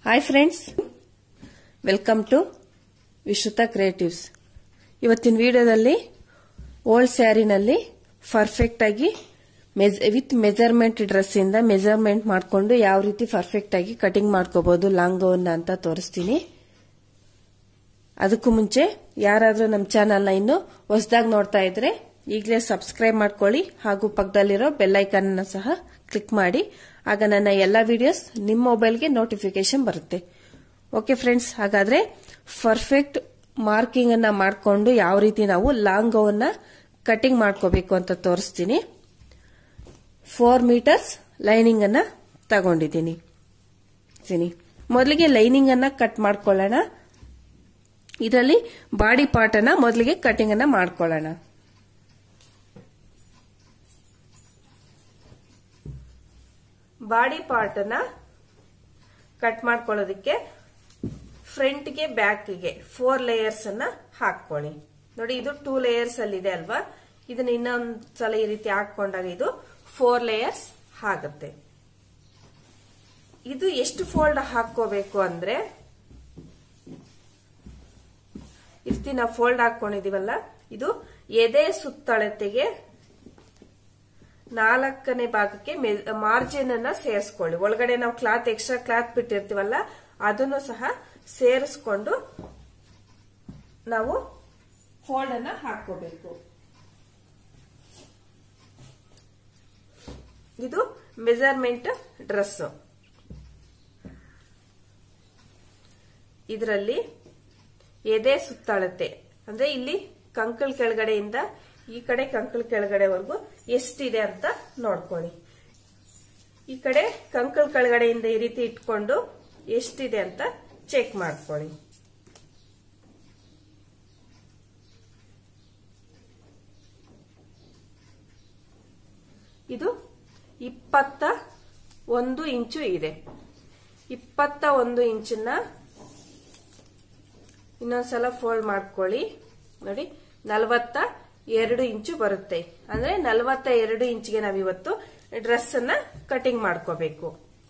hi friends welcome to Vishruta creatives ಇವತ್ತಿನ ವಿಡಿಯೋದಲ್ಲಿ old ಸ್ಯಾರಿನಲ್ಲಿ ಪರ್ಫೆಕ್ಟ್ ಆಗಿ ವಿತ್ ಮೆಜರ್ಮೆಂಟ್ ಡ್ರೆಸ್ ಇಂದ ಮೆಜರ್ಮೆಂಟ್ ಮಾಡಿಕೊಂಡು ಯಾವ ರೀತಿ ಪರ್ಫೆಕ್ಟ್ ಆಗಿ ಕಟಿಂಗ್ ಮಾಡ್ಕೋಬಹುದು ಲಾಂಗ್ ಗೌನ್ ಅಂತ ತೋರಿಸ್ತೀನಿ ಅದಕ್ಕೂ ಮುಂಚೆ ಯಾರಾದ್ರೂ ನಮ್ಮ ಚಾನಲ್ನ ಇನ್ನು ಹೊಸದಾಗಿ ನೋಡ್ತಾ ಇದ್ರೆ ಈಗಲೇ ಸಬ್ಸ್ಕ್ರೈಬ್ ಮಾಡ್ಕೊಳ್ಳಿ ಹಾಗೂ ಪಕ್ಕದಲ್ಲಿರೋ ಬೆಲ್ಲೈಕನ್ ಸಹ ಕ್ಲಿಕ್ ಮಾಡಿ ಆಗ ನನ್ನ ಎಲ್ಲ ವಿಡಿಯೋಸ್ ನಿಮ್ಮ ಮೊಬೈಲ್ಗೆ ನೋಟಿಫಿಕೇಶನ್ ಬರುತ್ತೆ ಓಕೆ ಫ್ರೆಂಡ್ಸ್ ಹಾಗಾದ್ರೆ ಪರ್ಫೆಕ್ಟ್ ಮಾರ್ಕಿಂಗ್ ಅನ್ನ ಮಾಡಿಕೊಂಡು ಯಾವ ರೀತಿ ನಾವು ಲಾಂಗ್ ಗೌನ್ನ ಕಟಿಂಗ್ ಮಾಡ್ಕೋಬೇಕು ಅಂತ ತೋರಿಸ್ತೀನಿ ಫೋರ್ ಮೀಟರ್ಸ್ ಲೈನಿಂಗ್ ಅನ್ನ ತಗೊಂಡಿದ್ದೀನಿ ಮೊದಲಿಗೆ ಲೈನಿಂಗ್ ಅನ್ನ ಕಟ್ ಮಾಡ್ಕೊಳ್ಳೋಣ ಇದರಲ್ಲಿ ಬಾಡಿ ಪಾರ್ಟ್ ಅನ್ನ ಮೊದಲಿಗೆ ಕಟಿಂಗ್ ಅನ್ನ ಮಾಡ್ಕೊಳ್ಳೋಣ ಬಾಡಿ ಪಾರ್ಟ್ ಅನ್ನ ಕಟ್ ಮಾಡ್ಕೊಳ್ಳೋದಕ್ಕೆ ಫ್ರಂಟ್ಗೆ ಬ್ಯಾಕ್ಗೆ ಫೋರ್ ಲೇಯರ್ಸ್ ಅನ್ನ ಹಾಕೊಳ್ಳಿ ನೋಡಿ ಇದು ಟೂ ಲೇಯರ್ಸ್ ಅಲ್ಲಿ ಇದೆ ಅಲ್ವಾ ಇದನ್ನ ಇನ್ನೊಂದ್ ಸಲ ಈ ರೀತಿ ಹಾಕೊಂಡಾಗ ಇದು ಫೋರ್ ಲೇಯರ್ಸ್ ಆಗುತ್ತೆ ಇದು ಎಷ್ಟು ಫೋಲ್ಡ್ ಹಾಕೋಬೇಕು ಅಂದ್ರೆ ಇರ್ತಿ ನಾವು ಫೋಲ್ಡ್ ಹಾಕೊಂಡಿದೀವಲ್ಲ ಇದು ಎದೆ ಸುತ್ತಳತೆಗೆ ನಾಲ್ಕನೇ ಭಾಗಕ್ಕೆ ಮಾರ್ಜಿನ್ ಅನ್ನ ಸೇರಿಸ್ಕೊಳ್ಳಿ ಒಳಗಡೆ ನಾವು ಕ್ಲಾತ್ ಎಕ್ಸ್ಟ್ರಾ ಕ್ಲಾತ್ ಬಿಟ್ಟಿರ್ತೀವಲ್ಲ ಅದನ್ನು ಸಹ ಸೇರಿಸ್ಕೊಂಡು ನಾವು ಫೋಲ್ಡ್ ಅನ್ನ ಹಾಕೋಬೇಕು ಇದು ಮೆಜರ್ಮೆಂಟ್ ಡ್ರೆಸ್ ಇದರಲ್ಲಿ ಎದೆ ಸುತ್ತಳತೆ ಅಂದ್ರೆ ಇಲ್ಲಿ ಕಂಕಲ್ ಕೆಳಗಡೆಯಿಂದ ಈ ಕಡೆ ಕಂಕಲ್ ಕೆಳಗಡೆವರೆಗೂ ಎಷ್ಟಿದೆ ಅಂತ ನೋಡ್ಕೊಳ್ಳಿ ಈ ಕಡೆ ಕಂಕಲ್ ಕೆಳಗಡೆಯಿಂದ ಈ ರೀತಿ ಇಟ್ಕೊಂಡು ಎಷ್ಟಿದೆ ಅಂತ ಚೆಕ್ ಮಾಡ್ಕೊಳ್ಳಿ ಇದು ಇಪ್ಪತ್ತ ಒಂದು ಇಂಚು ಇದೆ ಇಪ್ಪತ್ತ ಒಂದು ಇಂಚನ್ನ ಇನ್ನೊಂದ್ಸಲ ಫೋಲ್ಡ್ ಮಾಡ್ಕೊಳ್ಳಿ ನೋಡಿ ನಲವತ್ತ ಎರಡು ಇಂಚು ಬರುತ್ತೆ ಅಂದ್ರೆ ನಲವತ್ತ ಎರಡು ಇಂಚ್ಗೆ ನಾವಿವತ್ತು ಡ್ರೆಸ್ ಅನ್ನ ಕಟಿಂಗ್ ಮಾಡ್ಕೋಬೇಕು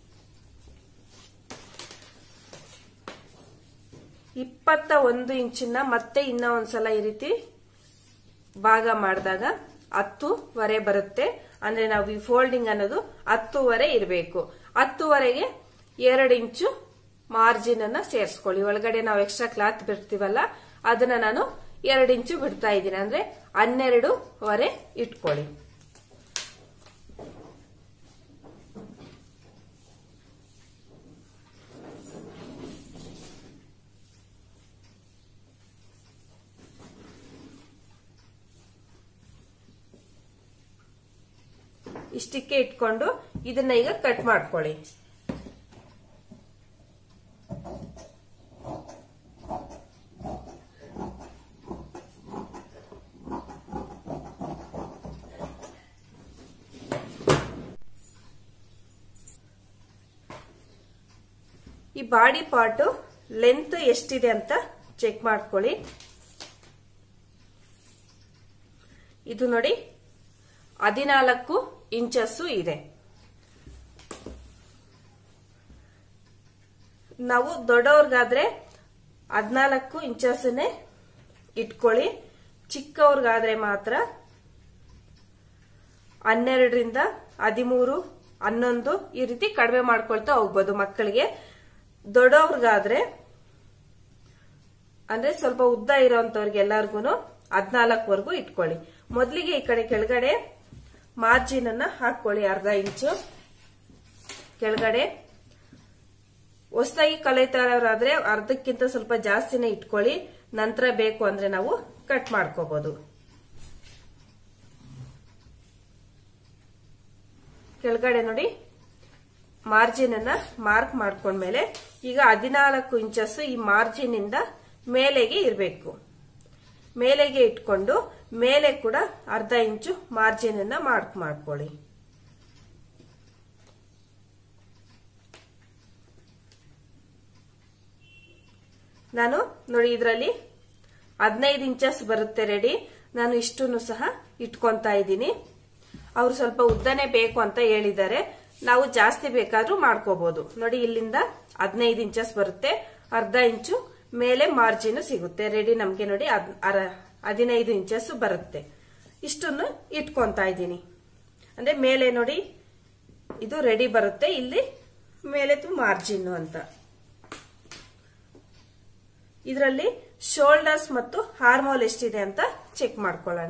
ಇಪ್ಪತ್ತ ಒಂದು ಇಂಚನ್ನ ಮತ್ತೆ ಇನ್ನ ಒಂದ್ಸಲ ಈ ರೀತಿ ಭಾಗ ಮಾಡಿದಾಗ ಹತ್ತುವರೆ ಬರುತ್ತೆ ಅಂದ್ರೆ ನಾವು ಈ ಫೋಲ್ಡಿಂಗ್ ಅನ್ನೋದು ಹತ್ತುವರೆ ಇರಬೇಕು ಹತ್ತುವರೆಗೆ ಎರಡು ಇಂಚು ಮಾರ್ಜಿನ್ ಅನ್ನ ಸೇರಿಸ್ಕೊಳ್ಳಿ ಒಳಗಡೆ ನಾವು ಎಕ್ಸ್ಟ್ರಾ ಕ್ಲಾತ್ ಬಿಡ್ತೀವಲ್ಲ ಅದನ್ನ ನಾನು ಎರಡು ಇಂಚು ಬಿಡ್ತಾ ಇದ್ದೀನಿ ಅಂದ್ರೆ ಹನ್ನೆರಡುವರೆ ಇಟ್ಕೊಳ್ಳಿ ಇಷ್ಟಕ್ಕೆ ಇಟ್ಕೊಂಡು ಇದನ್ನ ಈಗ ಕಟ್ ಮಾಡ್ಕೊಳ್ಳಿ ಈ ಬಾಡಿ ಪಾರ್ಟ್ ಲೆಂತ್ ಎಷ್ಟಿದೆ ಅಂತ ಚೆಕ್ ಮಾಡ್ಕೊಳ್ಳಿ ಇದು ನೋಡಿ ಹದಿನಾಲ್ಕು ಇಂಚಸ್ಸು ಇದೆ ನಾವು ದೊಡ್ಡವ್ರಿಗಾದ್ರೆ ಹದಿನಾಲ್ಕು ಇಂಚಸ್ಸನ್ನೇ ಇಟ್ಕೊಳ್ಳಿ ಚಿಕ್ಕವ್ರಿಗಾದ್ರೆ ಮಾತ್ರ ಹನ್ನೆರಡರಿಂದ ಹದಿಮೂರು ಹನ್ನೊಂದು ಈ ರೀತಿ ಕಡಿಮೆ ಮಾಡ್ಕೊಳ್ತಾ ಹೋಗ್ಬೋದು ಮಕ್ಕಳಿಗೆ ದೊಡ್ಡವ್ರಿಗಾದ್ರೆ ಅಂದ್ರೆ ಸ್ವಲ್ಪ ಉದ್ದ ಇರೋಂತವ್ರಿಗೆ ಎಲ್ಲಾರ್ಗು ಹದಿನಾಲ್ಕವರೆಗೂ ಇಟ್ಕೊಳ್ಳಿ ಮೊದಲಿಗೆ ಈ ಕಡೆ ಕೆಳಗಡೆ ಮಾರ್ಜಿನ್ ಅನ್ನ ಹಾಕೊಳ್ಳಿ ಅರ್ಧ ಇಂಚು ಕೆಳಗಡೆ ಹೊಸದಾಗಿ ಕಲಿತಾ ಇರೋರಾದ್ರೆ ಅರ್ಧಕ್ಕಿಂತ ಸ್ವಲ್ಪ ಜಾಸ್ತಿನೇ ಇಟ್ಕೊಳ್ಳಿ ನಂತರ ಬೇಕು ಅಂದ್ರೆ ನಾವು ಕಟ್ ಮಾಡ್ಕೋಬಹುದು ಕೆಳಗಡೆ ನೋಡಿ ಮಾರ್ಜಿನ್ ಅನ್ನ ಮಾರ್ಕ್ ಮಾಡ್ಕೊಂಡ್ಮೇಲೆ ಈಗ ಹದಿನಾಲ್ಕು ಇಂಚಸ್ ಈ ಮಾರ್ಜಿನ್ ಇಂದ ಮೇಲೆಗೆ ಇರಬೇಕು ಮೇಲೆಗೆ ಇಟ್ಕೊಂಡು ಮೇಲೆ ಕೂಡ ಅರ್ಧ ಇಂಚು ಮಾರ್ಜಿನ್ ಅನ್ನ ಮಾರ್ಕ್ ಮಾಡ್ಕೊಳ್ಳಿ ನಾನು ನೋಡಿ ಇದರಲ್ಲಿ ಹದಿನೈದು ಇಂಚಸ್ ಬರುತ್ತೆ ರೆಡಿ ನಾನು ಇಷ್ಟನ್ನು ಸಹ ಇಟ್ಕೊಂತಾ ಇದ್ದೀನಿ ಅವ್ರು ಸ್ವಲ್ಪ ಉದ್ದನೆ ಬೇಕು ಅಂತ ಹೇಳಿದ್ದಾರೆ ನಾವು ಜಾಸ್ತಿ ಬೇಕಾದ್ರೂ ಮಾಡ್ಕೋಬಹುದು ನೋಡಿ ಇಲ್ಲಿಂದ ಹದಿನೈದು ಇಂಚಸ್ ಬರುತ್ತೆ ಅರ್ಧ ಇಂಚು ಮೇಲೆ ಮಾರ್ಜಿನ್ ಸಿಗುತ್ತೆ ರೆಡಿ ನಮ್ಗೆ ನೋಡಿ ಹದಿನೈದು ಇಂಚಸ್ ಬರುತ್ತೆ ಇಷ್ಟನ್ನು ಇಟ್ಕೊಂತಾ ಇದ್ದೀನಿ ಅಂದ್ರೆ ಮೇಲೆ ನೋಡಿ ಇದು ರೆಡಿ ಬರುತ್ತೆ ಇಲ್ಲಿ ಮೇಲೆ ಮಾರ್ಜಿನ್ ಅಂತ ಇದರಲ್ಲಿ ಶೋಲ್ಡರ್ಸ್ ಮತ್ತು ಹಾರ್ಮೋಲ್ ಎಷ್ಟಿದೆ ಅಂತ ಚೆಕ್ ಮಾಡ್ಕೊಳ್ಳೋಣ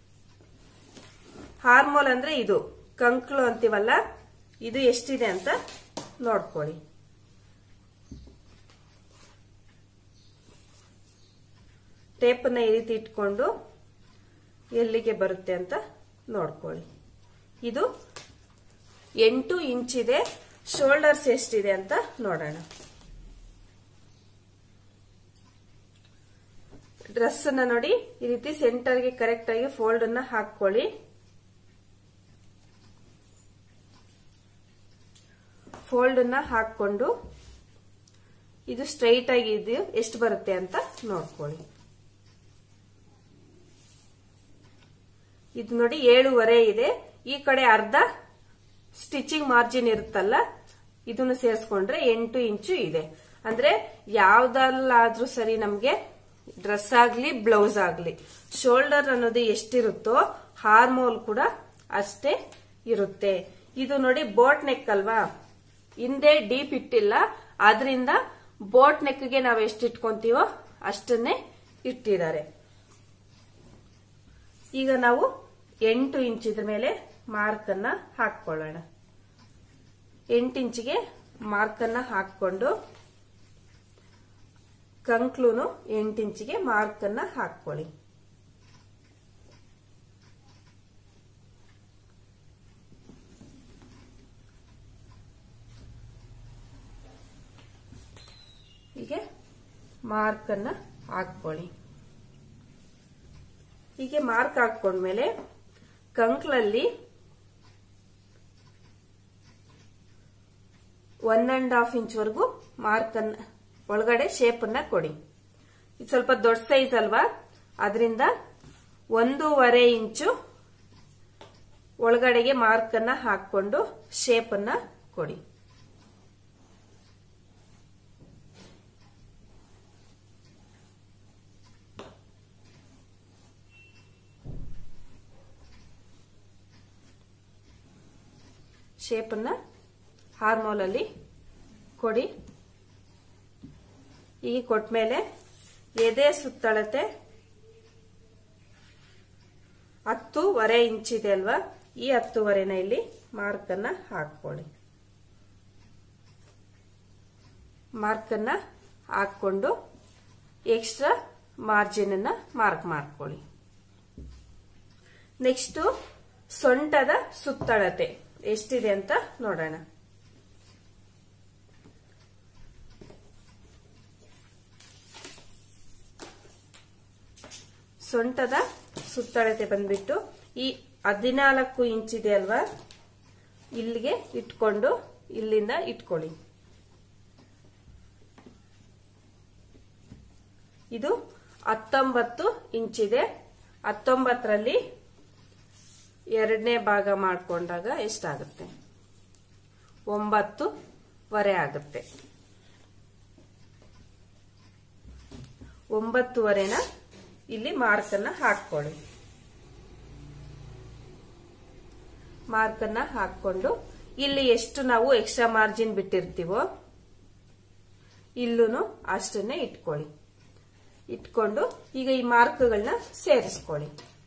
ಹಾರ್ಮೋಲ್ ಅಂದ್ರೆ ಇದು ಕಂಕ್ಳು ಅಂತೀವಲ್ಲ ಇದು ಎಷ್ಟಿದೆ ಅಂತ ನೋಡ್ಕೊಳ್ಳಿ ಟೇಪನ್ನ ಈ ರೀತಿ ಇಟ್ಕೊಂಡು ಎಲ್ಲಿಗೆ ಬರುತ್ತೆ ಅಂತ ನೋಡ್ಕೊಳ್ಳಿ ಇದು ಎಂಟು ಇಂಚ್ ಇದೆ ಶೋಲ್ಡರ್ಸ್ ಎಷ್ಟಿದೆ ಅಂತ ನೋಡೋಣ ಡ್ರೆಸ್ ಅನ್ನ ನೋಡಿ ಈ ರೀತಿ ಸೆಂಟರ್ಗೆ ಕರೆಕ್ಟ್ ಆಗಿ ಫೋಲ್ಡ್ ಅನ್ನ ಹಾಕೊಳ್ಳಿ ಫೋಲ್ಡ್ ಅನ್ನ ಹಾಕೊಂಡು ಇದು ಸ್ಟ್ರೈಟ್ ಆಗಿ ಇದು ಎಷ್ಟು ಬರುತ್ತೆ ಅಂತ ನೋಡ್ಕೊಳ್ಳಿ ಇದು ನೋಡಿ ಏಳುವರೆ ಇದೆ ಈ ಕಡೆ ಅರ್ಧ ಸ್ಟಿಚಿಂಗ್ ಮಾರ್ಜಿನ್ ಇರುತ್ತಲ್ಲ ಇದನ್ನು ಸೇರಿಸ್ಕೊಂಡ್ರೆ ಎಂಟು ಇಂಚು ಇದೆ ಅಂದ್ರೆ ಯಾವ್ದಲ್ಲಾದ್ರೂ ಸರಿ ನಮ್ಗೆ ಡ್ರೆಸ್ ಆಗ್ಲಿ ಬ್ಲೌಸ್ ಆಗ್ಲಿ ಶೋಲ್ಡರ್ ಅನ್ನೋದು ಎಷ್ಟಿರುತ್ತೋ ಹಾರ್ಮೋಲ್ ಕೂಡ ಅಷ್ಟೇ ಇರುತ್ತೆ ಇದು ನೋಡಿ ಬೋಟ್ ನೆಕ್ ಅಲ್ವಾ ಹಿಂದೆ ಡೀಪ್ ಇಟ್ಟಿಲ್ಲ ಆದ್ರಿಂದ ಬೋಟ್ ನೆಕ್ಗೆ ನಾವು ಎಷ್ಟು ಇಟ್ಕೊಂತೀವೋ ಅಷ್ಟನ್ನೇ ಇಟ್ಟಿದ್ದಾರೆ ಈಗ ನಾವು ಎಂಟು ಇಂಚ್ ಇದ್ರ ಮೇಲೆ ಮಾರ್ಕ್ ಅನ್ನ ಹಾಕೊಳ್ಳೋಣ ಎಂಟು ಇಂಚಿಗೆ ಮಾರ್ಕ್ ಅನ್ನ ಹಾಕೊಂಡು ಕಂಕ್ಲೂನು ಎಂಟು ಇಂಚಿಗೆ ಮಾರ್ಕ್ ಅನ್ನ ಹಾಕೊಳ್ಳಿ ಹೀಗೆ ಮಾರ್ಕ್ ಅನ್ನ ಹಾಕೊಳ್ಳಿ ಹೀಗೆ ಮಾರ್ಕ್ ಹಾಕೊಂಡ್ಮೇಲೆ ಕಂಕ್ಲಲ್ಲಿ ಒನ್ ಅಂಡ್ ಹಾಫ್ ಇಂಚ್ ವರೆಗೂ ಮಾರ್ಕ್ ಅನ್ನ ಒಳಗಡೆ ಶೇಪ್ ಅನ್ನ ಕೊಡಿ ಇದು ಸ್ವಲ್ಪ ದೊಡ್ಡ ಸೈಜ್ ಅಲ್ವಾ ಅದರಿಂದ ಒಂದೂವರೆ ಇಂಚು ಒಳಗಡೆಗೆ ಮಾರ್ಕ್ ಅನ್ನ ಹಾಕೊಂಡು ಶೇಪ್ ಅನ್ನ ಕೊಡಿ ಶೇಪನ್ನ ಹಾರ್ಮೋಲಲ್ಲಿ ಕೊಡಿ ಈಗ ಕೊಟ್ಮೇಲೆ ಎದೆ ಸುತ್ತಳತೆ ಹತ್ತೂವರೆ ಇಂಚ್ ಇದೆ ಅಲ್ವಾ ಈ ಹತ್ತುವರೆನ ಇಲ್ಲಿ ಮಾರ್ಕ್ ಅನ್ನ ಹಾಕೊಳ್ಳಿ ಮಾರ್ಕ್ ಅನ್ನ ಹಾಕೊಂಡು ಎಕ್ಸ್ಟ್ರಾ ಮಾರ್ಜಿನ್ ಅನ್ನ ಮಾರ್ಕ್ ಮಾಡ್ಕೊಳ್ಳಿ ನೆಕ್ಸ್ಟ್ ಸೊಂಟದ ಸುತ್ತಳತೆ ಎಷ್ಟಿದೆ ಅಂತ ನೋಡೋಣ ಸೊಂಟದ ಸುತ್ತಳತೆ ಬಂದ್ಬಿಟ್ಟು ಈ ಹದಿನಾಲ್ಕು ಇಂಚ್ ಇದೆ ಅಲ್ವಾ ಇಲ್ಲಿಗೆ ಇಟ್ಕೊಂಡು ಇಲ್ಲಿಂದ ಇಟ್ಕೊಳ್ಳಿ ಇದು ಹತ್ತೊಂಬತ್ತು ಇಂಚ್ ಇದೆ ಹತ್ತೊಂಬತ್ತರಲ್ಲಿ ಎರಡನೇ ಭಾಗ ಮಾಡಿಕೊಂಡಾಗ ಎಷ್ಟಾಗುತ್ತೆ ಒಂಬತ್ತುವರೆ ಆಗುತ್ತೆ ಒಂಬತ್ತುವರೆನ ಇಲ್ಲಿ ಮಾರ್ಕನ್ನ ಹಾಕೊಳ್ಳಿ ಮಾರ್ಕನ್ನ ಹಾಕೊಂಡು ಇಲ್ಲಿ ಎಷ್ಟು ನಾವು ಎಕ್ಸ್ಟ್ರಾ ಮಾರ್ಜಿನ್ ಬಿಟ್ಟಿರ್ತೀವೋ ಇಲ್ಲೂ ಅಷ್ಟನ್ನೇ ಇಟ್ಕೊಳ್ಳಿ ಇಟ್ಕೊಂಡು ಈಗ ಈ ಮಾರ್ಕ್ಗಳನ್ನ ಸೇರಿಸ್ಕೊಳ್ಳಿ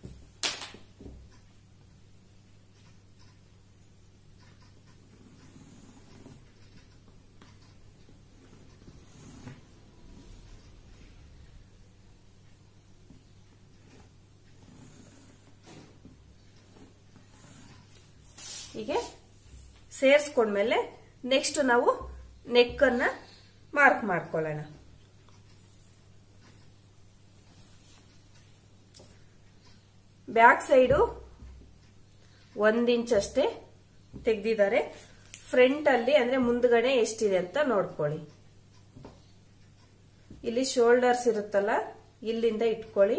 ಹೀಗೆ ಸೇರಿಸ್ಕೊಂಡ್ಮೇಲೆ ನೆಕ್ಸ್ಟ್ ನಾವು ನೆಕ್ ಅನ್ನ ಮಾರ್ಕ್ ಮಾಡ್ಕೊಳ್ಳೋಣ ಬ್ಯಾಕ್ ಸೈಡು ಒಂದ್ ಇಂಚ್ ಅಷ್ಟೇ ತೆಗ್ದಿದ್ದಾರೆ ಫ್ರಂಟ್ ಅಲ್ಲಿ ಅಂದ್ರೆ ಮುಂದ್ಗಡೆ ಎಷ್ಟಿದೆ ಅಂತ ನೋಡ್ಕೊಳ್ಳಿ ಇಲ್ಲಿ ಶೋಲ್ಡರ್ಸ್ ಇರುತ್ತಲ್ಲ ಇಲ್ಲಿಂದ ಇಟ್ಕೊಳ್ಳಿ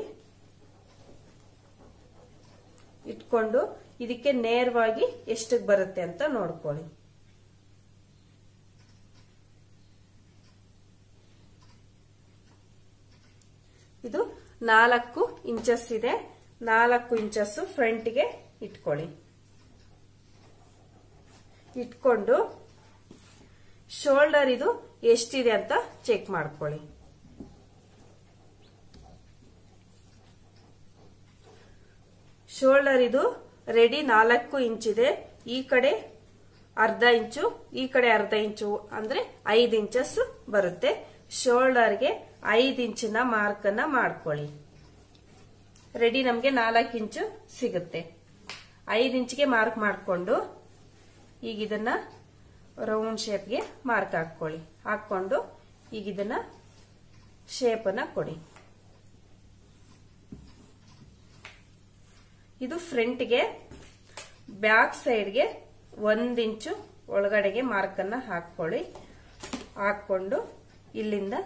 ಇಟ್ಕೊಂಡು ಇದಕ್ಕೆ ನೇರವಾಗಿ ಎಷ್ಟಕ್ಕೆ ಬರುತ್ತೆ ಅಂತ ನೋಡ್ಕೊಳ್ಳಿ ಇದು ನಾಲ್ಕು ಇಂಚಸ್ ಇದೆ ನಾಲ್ಕು ಇಂಚಸ್ ಫ್ರಂಟ್ಗೆ ಇಟ್ಕೊಳ್ಳಿ ಇಟ್ಕೊಂಡು ಶೋಲ್ಡರ್ ಇದು ಎಷ್ಟಿದೆ ಅಂತ ಚೆಕ್ ಮಾಡ್ಕೊಳ್ಳಿ ಶೋಲ್ಡರ್ ಇದು ರೆಡಿ ನಾಲ್ಕು ಇಂಚಿದೆ ಈ ಕಡೆ ಅರ್ಧ ಇಂಚು ಈ ಕಡೆ ಅರ್ಧ ಇಂಚು ಅಂದ್ರೆ ಐದು ಇಂಚಸ್ ಬರುತ್ತೆ ಶೋಲ್ಡರ್ಗೆ ಐದು ಇಂಚಿನ ಮಾರ್ಕ್ ಅನ್ನ ಮಾಡ್ಕೊಳ್ಳಿ ರೆಡಿ ನಮ್ಗೆ ನಾಲ್ಕು ಇಂಚು ಸಿಗುತ್ತೆ ಐದು ಇಂಚಿಗೆ ಮಾರ್ಕ್ ಮಾಡಿಕೊಂಡು ಈಗ ಇದನ್ನ ರೌಂಡ್ ಶೇಪ್ಗೆ ಮಾರ್ಕ್ ಹಾಕೊಳ್ಳಿ ಹಾಕೊಂಡು ಈಗ ಇದನ್ನ ಶೇಪ್ ಅನ್ನ ಕೊಡಿ ಇದು ಫ್ರಂಟ್ಗೆ ಬ್ಯಾಕ್ ಸೈಡ್ಗೆ ಒಂದ್ ಇಂಚು ಒಳಗಡೆಗೆ ಮಾರ್ಕ್ ಅನ್ನ ಹಾಕೊಳ್ಳಿ ಹಾಕೊಂಡು ಇಲ್ಲಿಂದ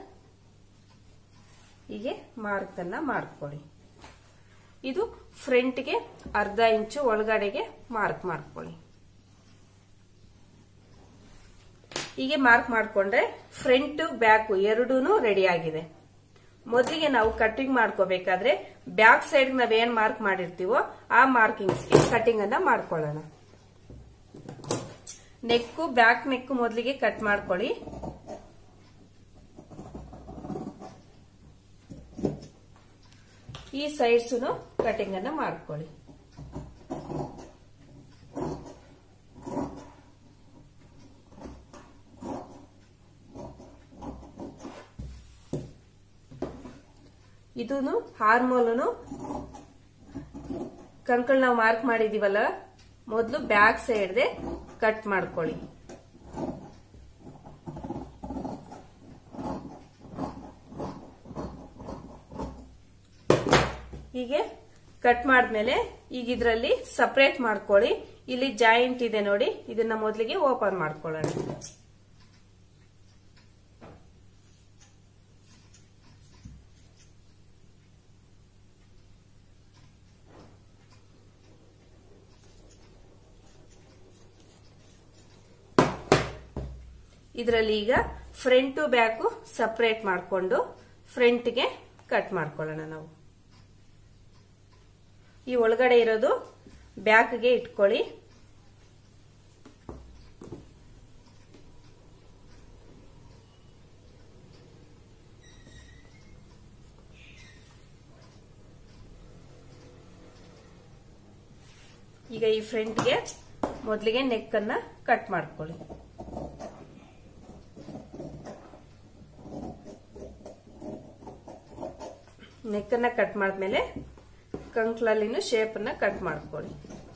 ಹೀಗೆ ಮಾರ್ಕ್ ಅನ್ನ ಮಾಡ್ಕೊಳ್ಳಿ ಇದು ಫ್ರಂಟ್ಗೆ ಅರ್ಧ ಇಂಚು ಒಳಗಡೆಗೆ ಮಾರ್ಕ್ ಮಾಡ್ಕೊಳ್ಳಿ ಹೀಗೆ ಮಾರ್ಕ್ ಮಾಡ್ಕೊಂಡ್ರೆ ಫ್ರಂಟ್ ಬ್ಯಾಕ್ ಎರಡೂ ರೆಡಿ ಆಗಿದೆ ಮೊದಲಿಗೆ ನಾವು ಕಟಿಂಗ್ ಮಾಡ್ಕೋಬೇಕಾದ್ರೆ ಬ್ಯಾಕ್ ಸೈಡ್ ನಾವೇನ್ ಮಾರ್ಕ್ ಮಾಡಿರ್ತೀವೋ ಆ ಮಾರ್ಕಿಂಗ್ಸ್ಗೆ ಕಟಿಂಗ್ ಅನ್ನ ಮಾಡ್ಕೊಳ್ಳೋಣ ನೆಕ್ಕು ಬ್ಯಾಕ್ ನೆಕ್ ಮೊದಲಿಗೆ ಕಟ್ ಮಾಡ್ಕೊಳ್ಳಿ ಈ ಸೈಡ್ಸ್ ಕಟಿಂಗ್ ಅನ್ನ ಮಾಡ್ಕೊಳ್ಳಿ ಇದೂನು ಹಾರ್ಮೋನು ಕಂಕಲ್ ನಾವು ಮಾರ್ಕ್ ಮಾಡಿದೀವಲ್ಲ ಮೊದಲು ಬ್ಯಾಕ್ ಸೈಡ್ದೆ ಕಟ್ ಮಾಡ್ಕೊಳ್ಳಿ ಹೀಗೆ ಕಟ್ ಮಾಡಿದ್ಮೇಲೆ ಈಗ ಇದರಲ್ಲಿ ಸಪರೇಟ್ ಮಾಡ್ಕೊಳ್ಳಿ ಇಲ್ಲಿ ಜಾಯಿಂಟ್ ಇದೆ ನೋಡಿ ಇದನ್ನ ಮೊದಲಿಗೆ ಓಪನ್ ಮಾಡ್ಕೊಳ್ಳೋಣ ಇದರಲ್ಲಿ ಈಗ ಫ್ರಂಟು ಬ್ಯಾಕು ಸಪರೇಟ್ ಮಾಡಿಕೊಂಡು ಫ್ರಂಟ್ಗೆ ಕಟ್ ಮಾಡ್ಕೊಳ್ಳೋಣ ನಾವು ಈ ಒಳಗಡೆ ಇರೋದು ಬ್ಯಾಕ್ಗೆ ಇಟ್ಕೊಳ್ಳಿ ಈಗ ಈ ಫ್ರಂಟ್ಗೆ ಮೊದಲಿಗೆ ನೆಕ್ ಅನ್ನ ಕಟ್ ಮಾಡ್ಕೊಳ್ಳಿ ನೆಕ್ ಅನ್ನ ಕಟ್ ಮಾಡಿದ್ಮೇಲೆ ಕಂಕ್ಲಲ್ಲಿನ ಶೇಪ್ ಅನ್ನ ಕಟ್ ಮಾಡ್ಕೊಳ್ಳಿ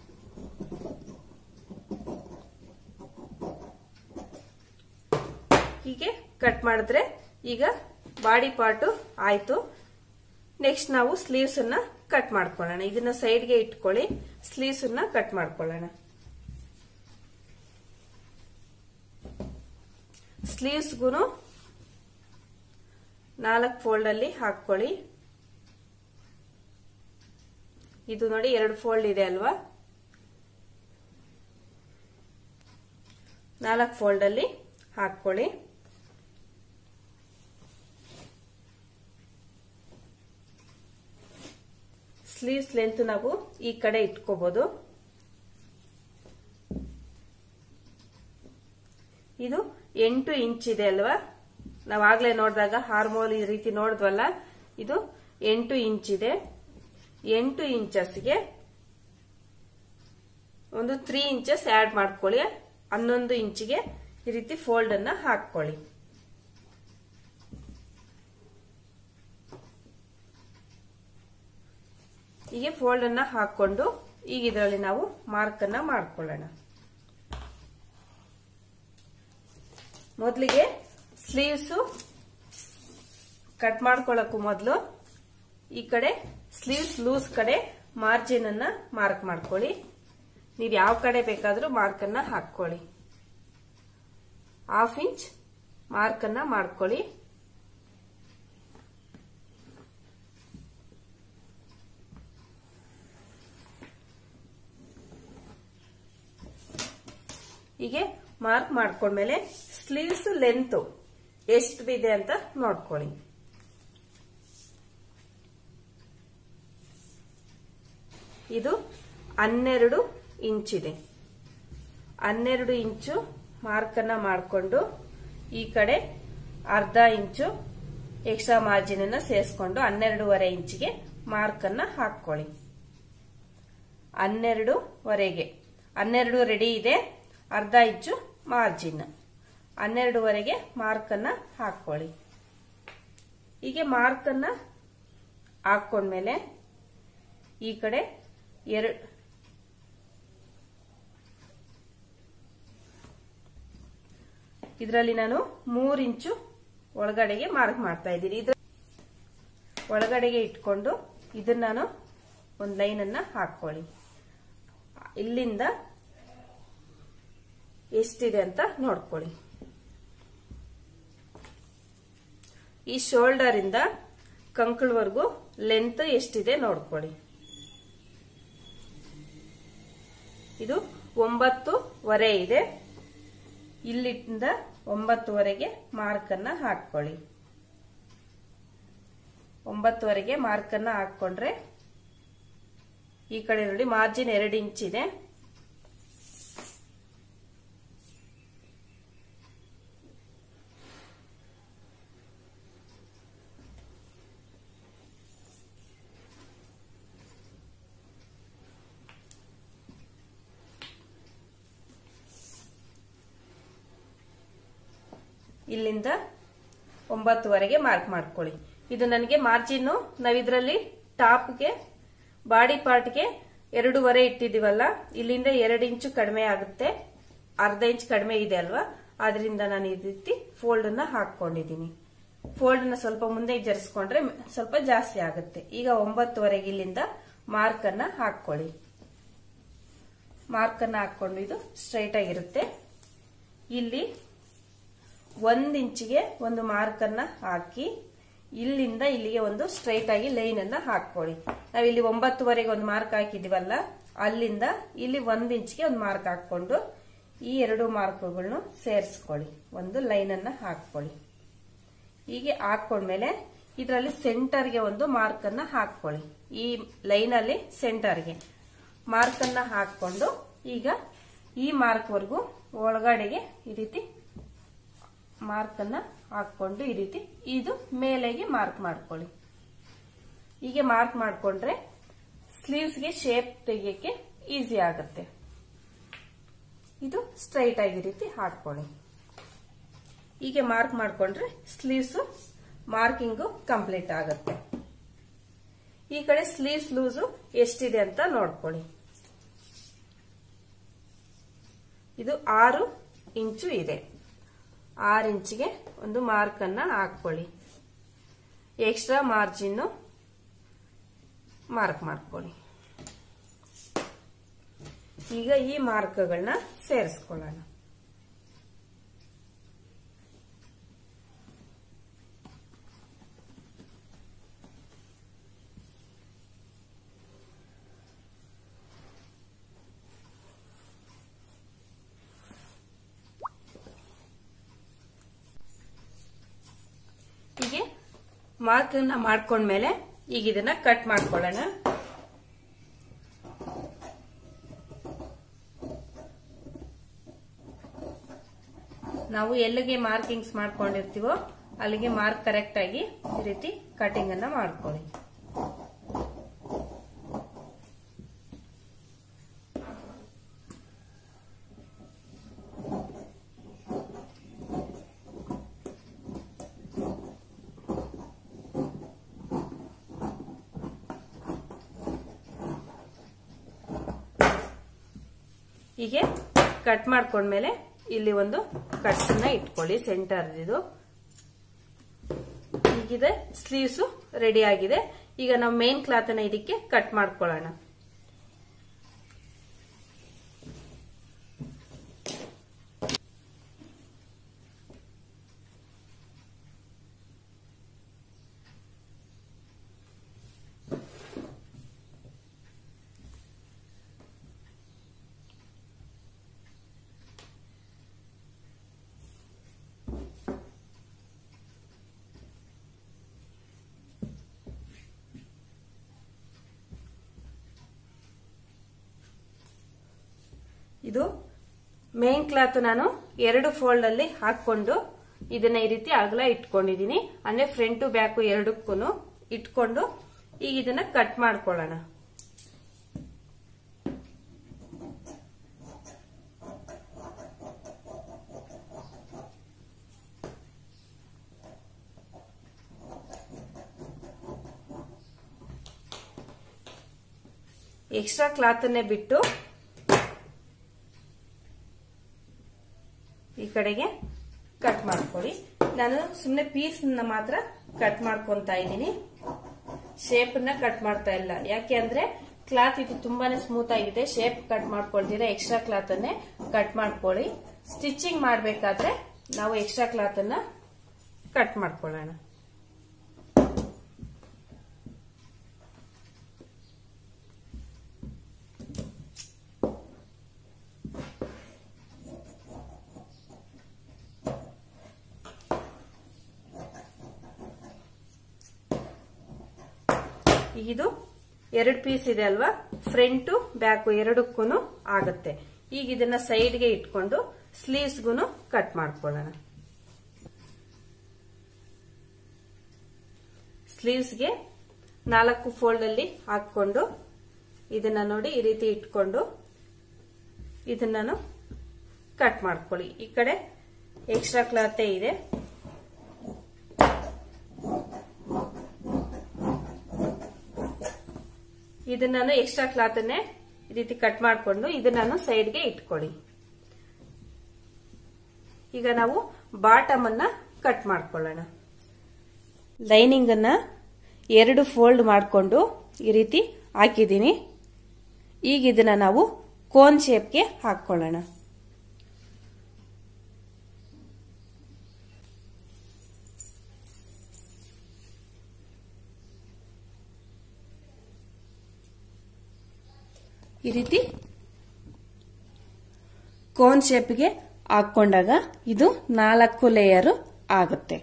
ಹೀಗೆ ಕಟ್ ಮಾಡಿದ್ರೆ ಈಗ ಬಾಡಿ ಪಾರ್ಟ್ ಆಯ್ತು ನೆಕ್ಸ್ಟ್ ನಾವು ಸ್ಲೀವ್ಸ್ ಅನ್ನ ಕಟ್ ಮಾಡ್ಕೊಳ್ಳೋಣ ಇದನ್ನ ಸೈಡ್ಗೆ ಇಟ್ಕೊಳ್ಳಿ ಸ್ಲೀವ್ಸ್ ಅನ್ನ ಕಟ್ ಮಾಡ್ಕೊಳ್ಳೋಣ ಸ್ಲೀವ್ಸ್ಗೂ ನಾಲ್ಕು ಫೋಲ್ಡ್ ಅಲ್ಲಿ ಹಾಕೊಳ್ಳಿ ಇದು ನೋಡಿ ಎರಡು ಫೋಲ್ಡ್ ಇದೆ ಅಲ್ವಾ ನಾಲ್ಕು ಫೋಲ್ಡ್ ಅಲ್ಲಿ ಹಾಕೊಳ್ಳಿ ಸ್ಲೀವ್ಸ್ ಲೆಂತ್ ನಾವು ಈ ಕಡೆ ಇಟ್ಕೋಬಹುದು ಇದು ಎಂಟು ಇಂಚ್ ಇದೆ ಅಲ್ವಾ ನಾವ್ ಆಗ್ಲೇ ನೋಡಿದಾಗ ಹಾರ್ಮೋಲ್ ಈ ರೀತಿ ನೋಡಿದ್ವಲ್ಲ ಇದು ಎಂಟು ಇಂಚ್ ಇದೆ ಎಂಟು ಇಂಚಸ್ಗೆ ಒಂದು ತ್ರೀ ಇಂಚಸ್ ಆಡ್ ಮಾಡ್ಕೊಳ್ಳಿ ಹನ್ನೊಂದು ಇಂಚಿಗೆ ಈ ರೀತಿ ಫೋಲ್ಡ್ ಅನ್ನ ಹಾಕೊಳ್ಳಿ ಹೀಗೆ ಫೋಲ್ಡ್ ಅನ್ನ ಹಾಕೊಂಡು ಈಗ ಇದರಲ್ಲಿ ನಾವು ಮಾರ್ಕ್ ಅನ್ನ ಮಾಡ್ಕೊಳ್ಳೋಣ ಮೊದಲಿಗೆ ಸ್ಲೀವ್ಸ್ ಕಟ್ ಮಾಡ್ಕೊಳ್ಳಕ್ಕೂ ಮೊದಲು ಈ ಕಡೆ ಸ್ಲೀವ್ಸ್ ಲೂಸ್ ಕಡೆ ಮಾರ್ಜಿನ್ ಅನ್ನ ಮಾರ್ಕ್ ಮಾಡ್ಕೊಳ್ಳಿ ನೀವು ಯಾವ ಕಡೆ ಬೇಕಾದ್ರೂ ಮಾರ್ಕ್ ಅನ್ನ ಹಾಕೊಳ್ಳಿ ಹಾಫ್ ಇಂಚ್ ಮಾರ್ಕ್ ಅನ್ನ ಮಾಡ್ಕೊಳ್ಳಿ ಹೀಗೆ ಮಾರ್ಕ್ ಮಾಡ್ಕೊಂಡ್ಮೇಲೆ ಸ್ಲೀವ್ಸ್ ಲೆಂತ್ ಎಷ್ಟು ಇದೆ ಅಂತ ನೋಡ್ಕೊಳ್ಳಿ ಇದು ಹನ್ನೆರಡು ಇಂಚಿದೆ ಹನ್ನೆರಡು ಇಂಚು ಮಾರ್ಕನ್ನ ಮಾಡಿಕೊಂಡು ಈ ಕಡೆ ಅರ್ಧ ಇಂಚು ಎಕ್ಸ್ಟ್ರಾ ಮಾರ್ಜಿನ್ ಅನ್ನ ಸೇರಿಸ್ಕೊಂಡು ಹನ್ನೆರಡೂವರೆ ಇಂಚಿಗೆ ಮಾರ್ಕನ್ನ ಹಾಕೊಳ್ಳಿ ಹನ್ನೆರಡುವರೆಗೆ ಹನ್ನೆರಡು ರೆಡಿ ಇದೆ ಅರ್ಧ ಇಂಚು ಮಾರ್ಜಿನ್ ಹನ್ನೆರಡುವರೆಗೆ ಮಾರ್ಕನ್ನ ಹಾಕೊಳ್ಳಿ ಹೀಗೆ ಮಾರ್ಕನ್ನ ಹಾಕೊಂಡ್ಮೇಲೆ ಈ ಕಡೆ ಎರಡು ಇದರಲ್ಲಿ ನಾನು ಮೂರ್ ಇಂಚು ಒಳಗಡೆಗೆ ಮಾರ್ಕ್ ಮಾಡ್ತಾ ಇದ್ದೀನಿ ಇದ್ರ ಒಳಗಡೆಗೆ ಇಟ್ಕೊಂಡು ಇದನ್ನ ನಾನು ಒಂದು ಲೈನ್ ಅನ್ನ ಹಾಕೊಳ್ಳಿ ಇಲ್ಲಿಂದ ಎಷ್ಟಿದೆ ಅಂತ ನೋಡ್ಕೊಳ್ಳಿ ಈ ಶೋಲ್ಡರ್ ಇಂದ ಕಂಕಳವರೆಗೂ ಲೆಂತ್ ಎಷ್ಟಿದೆ ನೋಡ್ಕೊಳ್ಳಿ ಇದು ಒಂಬತ್ತುವರೆ ಇದೆ ಇಲ್ಲಿಂದ ಒಂಬತ್ತುವರೆಗೆ ಮಾರ್ಕ್ ಅನ್ನ ಹಾಕೊಳ್ಳಿ ಒಂಬತ್ತುವರೆಗೆ ಮಾರ್ಕ್ ಅನ್ನ ಹಾಕೊಂಡ್ರೆ ಈ ಕಡೆ ನೋಡಿ ಮಾರ್ಜಿನ್ ಎರಡು ಇಂಚ್ ಇದೆ ಇಲ್ಲಿಂದ ಒಂಬತ್ತುವರೆಗೆ ಮಾರ್ಕ್ ಮಾಡ್ಕೊಳ್ಳಿ ಇದು ನನಗೆ ಮಾರ್ಜಿನ್ ನಾವಿದ್ರಲ್ಲಿ ಟಾಪ್ಗೆ ಬಾಡಿ ಪಾರ್ಟ್ಗೆ ಎರಡೂವರೆ ಇಟ್ಟಿದೀವಲ್ಲ ಇಲ್ಲಿಂದ ಎರಡು ಇಂಚು ಕಡಿಮೆ ಆಗುತ್ತೆ ಅರ್ಧ ಇಂಚ್ ಕಡಿಮೆ ಇದೆ ಅಲ್ವಾ ಆದ್ರಿಂದ ನಾನು ಈ ರೀತಿ ಫೋಲ್ಡ್ ಅನ್ನ ಹಾಕೊಂಡಿದ್ದೀನಿ ಫೋಲ್ಡ್ ನ ಸ್ವಲ್ಪ ಮುಂದೆ ಜರಿಸ್ಕೊಂಡ್ರೆ ಸ್ವಲ್ಪ ಜಾಸ್ತಿ ಆಗುತ್ತೆ ಈಗ ಒಂಬತ್ತುವರೆಗೆ ಇಲ್ಲಿಂದ ಮಾರ್ಕ್ ಅನ್ನ ಹಾಕೊಳ್ಳಿ ಮಾರ್ಕ್ ಅನ್ನ ಹಾಕೊಂಡು ಇದು ಸ್ಟ್ರೈಟ್ ಆಗಿರುತ್ತೆ ಇಲ್ಲಿ ಒಂದ್ ಇಂಚಿಗೆ ಒಂದು ಮಾರ್ಕ್ ಅನ್ನ ಹಾಕಿ ಇಲ್ಲಿಂದ ಇಲ್ಲಿಗೆ ಒಂದು ಸ್ಟ್ರೈಟ್ ಆಗಿ ಲೈನ್ ಅನ್ನ ಹಾಕೊಳ್ಳಿ ನಾವಿಲ್ಲಿ ಒಂಬತ್ತುವರೆಗೆ ಒಂದು ಮಾರ್ಕ್ ಹಾಕಿದೀವಲ್ಲ ಅಲ್ಲಿಂದ ಇಲ್ಲಿ ಒಂದ್ ಇಂಚ್ಗೆ ಒಂದು ಮಾರ್ಕ್ ಹಾಕೊಂಡು ಈ ಎರಡು ಮಾರ್ಕ್ಗಳನ್ನು ಸೇರಿಸ್ಕೊಳ್ಳಿ ಒಂದು ಲೈನ್ ಅನ್ನ ಹಾಕೊಳ್ಳಿ ಹೀಗೆ ಹಾಕೊಂಡ್ಮೇಲೆ ಇದರಲ್ಲಿ ಸೆಂಟರ್ಗೆ ಒಂದು ಮಾರ್ಕ್ ಅನ್ನ ಹಾಕೊಳ್ಳಿ ಈ ಲೈನ್ ಅಲ್ಲಿ ಸೆಂಟರ್ಗೆ ಮಾರ್ಕ್ ಅನ್ನ ಹಾಕೊಂಡು ಈಗ ಈ ಮಾರ್ಕ್ ವರೆಗೂ ಒಳಗಡೆಗೆ ಈ ರೀತಿ ಮಾರ್ಕ್ ಅನ್ನ ಹಾಕೊಂಡು ಈ ರೀತಿ ಇದು ಮೇಲೆಗೆ ಮಾರ್ಕ್ ಮಾಡ್ಕೊಳ್ಳಿ ಹೀಗೆ ಮಾರ್ಕ್ ಮಾಡ್ಕೊಂಡ್ರೆ ಸ್ಲೀವ್ಸ್ಗೆ ಶೇಪ್ ತೆಗಿಯಕ್ಕೆ ಈಸಿ ಆಗುತ್ತೆ ಇದು ಸ್ಟ್ರೈಟ್ ಆಗಿ ರೀತಿ ಹಾಕೊಳ್ಳಿ ಹೀಗೆ ಮಾರ್ಕ್ ಮಾಡ್ಕೊಂಡ್ರೆ ಸ್ಲೀವ್ಸ್ ಮಾರ್ಕಿಂಗು ಕಂಪ್ಲೀಟ್ ಆಗುತ್ತೆ ಈ ಕಡೆ ಸ್ಲೀವ್ಸ್ ಲೂಸು ಎಷ್ಟಿದೆ ಅಂತ ನೋಡ್ಕೊಳ್ಳಿ ಇದು ಆರು ಇಂಚು ಇದೆ ಆರು ಇಂಚಿಗೆ ಒಂದು ಮಾರ್ಕ್ ಅನ್ನ ಹಾಕೊಳ್ಳಿ ಎಕ್ಸ್ಟ್ರಾ ಮಾರ್ಜಿನ್ ಮಾರ್ಕ್ ಮಾಡ್ಕೊಳ್ಳಿ ಈಗ ಈ ಮಾರ್ಕ್ಗಳನ್ನ ಸೇರಿಸ್ಕೊಳ್ಳೋಣ ಹೀಗೆ ಮಾರ್ಕ್ ಅನ್ನ ಮಾಡ್ಕೊಂಡ್ಮೇಲೆ ಈಗ ಇದನ್ನ ಕಟ್ ಮಾಡ್ಕೊಳ್ಳೋಣ ನಾವು ಎಲ್ಲಿಗೆ ಮಾರ್ಕಿಂಗ್ಸ್ ಮಾಡ್ಕೊಂಡಿರ್ತೀವೋ ಅಲ್ಲಿಗೆ ಮಾರ್ಕ್ ಕರೆಕ್ಟ್ ಆಗಿ ಈ ರೀತಿ ಕಟಿಂಗ್ ಅನ್ನ ಮಾಡ್ಕೊಳ್ಳಿ ಹೀಗೆ ಕಟ್ ಮಾಡ್ಕೊಂಡ್ಮೇಲೆ ಇಲ್ಲಿ ಒಂದು ಕಟ್ಸನ್ನ ಇಟ್ಕೊಳ್ಳಿ ಸೆಂಟರ್ ಇದು ಈಗಿದೆ ಸ್ಲೀವ್ಸ್ ರೆಡಿ ಆಗಿದೆ ಈಗ ನಾವು ಮೇನ್ ಕ್ಲಾತ್ ಅನ್ನ ಇದಕ್ಕೆ ಕಟ್ ಮಾಡ್ಕೊಳ್ಳೋಣ ಇದು ಮೇನ್ ಕ್ಲಾತ್ ನಾನು ಎರಡು ಫೋಲ್ಡ್ ಅಲ್ಲಿ ಹಾಕೊಂಡು ಇದನ್ನ ಈ ರೀತಿ ಅಗಲ ಇಟ್ಕೊಂಡಿದೀನಿ ಅಂದ್ರೆ ಫ್ರಂಟು ಬ್ಯಾಕು ಎರಡಕ್ಕೂ ಇಟ್ಕೊಂಡು ಈಗ ಇದನ್ನ ಕಟ್ ಮಾಡ್ಕೊಳ್ಳೋಣ ಎಕ್ಸ್ಟ್ರಾ ಕ್ಲಾತನ್ನೇ ಬಿಟ್ಟು ಈ ಕಡೆಗೆ ಕಟ್ ಮಾಡ್ಕೊಳ್ಳಿ ನಾನು ಸುಮ್ಮನೆ ಪೀಸ್ ಮಾತ್ರ ಕಟ್ ಮಾಡ್ಕೊಂತ ಇದ್ದೀನಿ ಶೇಪ್ ನ ಕಟ್ ಮಾಡ್ತಾ ಇಲ್ಲ ಯಾಕೆ ಅಂದ್ರೆ ಕ್ಲಾತ್ ಇದು ತುಂಬಾನೇ ಸ್ಮೂತ್ ಆಗಿದೆ ಶೇಪ್ ಕಟ್ ಮಾಡ್ಕೊಳ್ತೀರಾ ಎಕ್ಸ್ಟ್ರಾ ಕ್ಲಾತ್ ಅನ್ನೇ ಕಟ್ ಮಾಡ್ಕೊಳ್ಳಿ ಸ್ಟಿಚಿಂಗ್ ಮಾಡ್ಬೇಕಾದ್ರೆ ನಾವು ಎಕ್ಸ್ಟ್ರಾ ಕ್ಲಾತ್ ಅನ್ನ ಕಟ್ ಮಾಡ್ಕೊಳ್ಳೋಣ ಇದು ಎರಡು ಪೀಸ್ ಇದೆ ಅಲ್ವಾ ಫ್ರಂಟು ಬ್ಯಾಕು ಎರಡಕ್ಕೂ ಆಗುತ್ತೆ ಈಗ ಇದನ್ನ ಸೈಡ್ಗೆ ಇಟ್ಕೊಂಡು ಸ್ಲೀವ್ಸ್ಗೂ ಕಟ್ ಮಾಡ್ಕೊಳ್ಳೋಣ ಸ್ಲೀವ್ಸ್ಗೆ ನಾಲ್ಕು ಫೋಲ್ಡ್ ಅಲ್ಲಿ ಹಾಕೊಂಡು ಇದನ್ನ ನೋಡಿ ಈ ರೀತಿ ಇಟ್ಕೊಂಡು ಇದನ್ನ ಕಟ್ ಮಾಡ್ಕೊಳ್ಳಿ ಈ ಕಡೆ ಎಕ್ಸ್ಟ್ರಾ ಕ್ಲಾತೇ ಇದೆ ಇದನ್ನ ನಾನು ಎಕ್ಸ್ಟ್ರಾ ಕ್ಲಾತ್ ಅನ್ನೇ ಈ ರೀತಿ ಕಟ್ ಮಾಡಿಕೊಂಡು ಇದನ್ನ ನಾನು ಸೈಡ್ಗೆ ಇಟ್ಕೊಳ್ಳಿ ಈಗ ನಾವು ಬಾಟಮ್ ಅನ್ನ ಕಟ್ ಮಾಡ್ಕೊಳ್ಳೋಣ ಲೈನಿಂಗ್ ಅನ್ನ ಎರಡು ಫೋಲ್ಡ್ ಮಾಡಿಕೊಂಡು ಈ ರೀತಿ ಹಾಕಿದ್ದೀನಿ ಈಗ ಇದನ್ನ ನಾವು ಕೋನ್ ಶೇಪ್ಗೆ ಹಾಕೊಳ್ಳೋಣ ಈ ರೀತಿ ಕೋನ್ ಶೇಪ್ಗೆ ಹಾಕೊಂಡಾಗ ಇದು ನಾಲ್ಕು ಲೇಯರ್ ಆಗುತ್ತೆ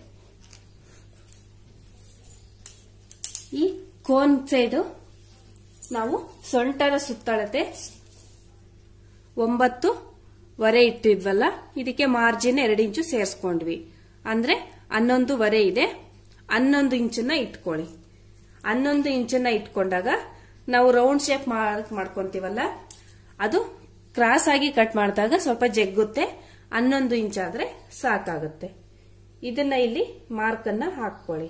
ಈ ಕೋನ್ ಸೈಡು ನಾವು ಸೊಂಟದ ಸುತ್ತಳತೆ ಒಂಬತ್ತು ವರೆ ಇಟ್ಟಿದ್ವಲ್ಲ ಇದಕ್ಕೆ ಮಾರ್ಜಿನ್ ಎರಡು ಇಂಚು ಸೇರಿಸ್ಕೊಂಡ್ವಿ ಅಂದ್ರೆ ಹನ್ನೊಂದು ವರೆ ಇದೆ ಹನ್ನೊಂದು ಇಂಚನ್ನ ಇಟ್ಕೊಳ್ಳಿ ಹನ್ನೊಂದು ಇಂಚನ್ನ ಇಟ್ಕೊಂಡಾಗ ನಾವು ರೌಂಡ್ ಶೇಪ್ ಮಾಡ್ಕೊಂತೀವಲ್ಲ ಅದು ಕ್ರಾಸ್ ಆಗಿ ಕಟ್ ಮಾಡಿದಾಗ ಸ್ವಲ್ಪ ಜಗ್ಗುತ್ತೆ ಹನ್ನೊಂದು ಇಂಚ್ ಆದ್ರೆ ಸಾಕಾಗುತ್ತೆ ಇದನ್ನ ಇಲ್ಲಿ ಮಾರ್ಕ್ ಅನ್ನ ಹಾಕೊಳ್ಳಿ